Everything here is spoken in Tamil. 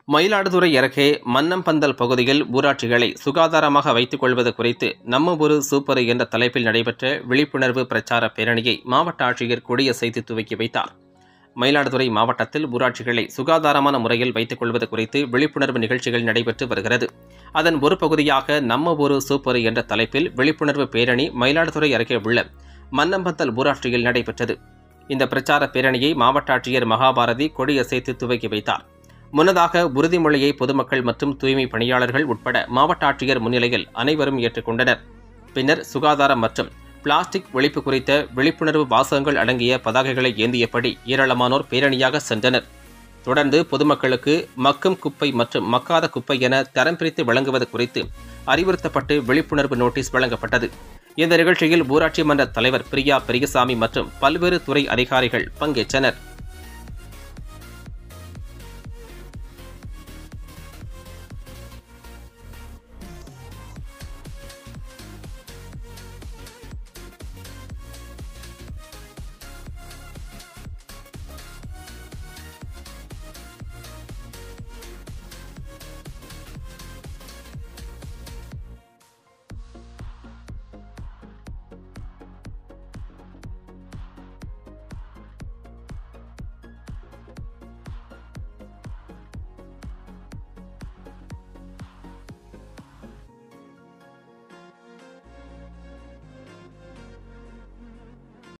மயிலாடுதுறை அருகே மன்னம்பந்தல் பகுதியில் ஊராட்சிகளை சுகாதாரமாக வைத்துக் கொள்வது குறித்து நம்ம ஒரு சூப்பர் என்ற தலைப்பில் நடைபெற்ற விழிப்புணர்வு பிரச்சார பேரணியை மாவட்ட ஆட்சியர் கொடியசைத்து துவக்கி வைத்தார் மயிலாடுதுறை மாவட்டத்தில் ஊராட்சிகளை சுகாதாரமான முறையில் வைத்துக் கொள்வது குறித்து விழிப்புணர்வு நிகழ்ச்சிகள் நடைபெற்று வருகிறது அதன் ஒரு பகுதியாக நம்ம ஒரு சூப்பர் என்ற தலைப்பில் விழிப்புணர்வு பேரணி மயிலாடுதுறை அருகே உள்ள மன்னம்பந்தல் ஊராட்சியில் நடைபெற்றது இந்த பிரச்சார பேரணியை மாவட்ட ஆட்சியர் மகாபாரதி கொடியசைத்து துவக்கி வைத்தார் முன்னதாக உறுதிமொழியை பொதுமக்கள் மற்றும் தூய்மை பணியாளர்கள் உட்பட மாவட்ட ஆட்சியர் முன்னிலையில் அனைவரும் ஏற்றுக்கொண்டனர் பின்னர் சுகாதாரம் மற்றும் பிளாஸ்டிக் ஒழிப்பு குறித்த விழிப்புணர்வு வாசகங்கள் அடங்கிய பதாகைகளை ஏந்தியபடி ஏராளமானோர் பேரணியாக சென்றனர் தொடர்ந்து பொதுமக்களுக்கு மக்கும் குப்பை மற்றும் மக்காத குப்பை என தரம் பிரித்து வழங்குவது குறித்து அறிவுறுத்தப்பட்டு விழிப்புணர்வு நோட்டீஸ் வழங்கப்பட்டது இந்த நிகழ்ச்சியில் ஊராட்சி மன்ற தலைவர் பிரியா பெரியசாமி மற்றும் பல்வேறு துறை அதிகாரிகள் பங்கேற்றனர்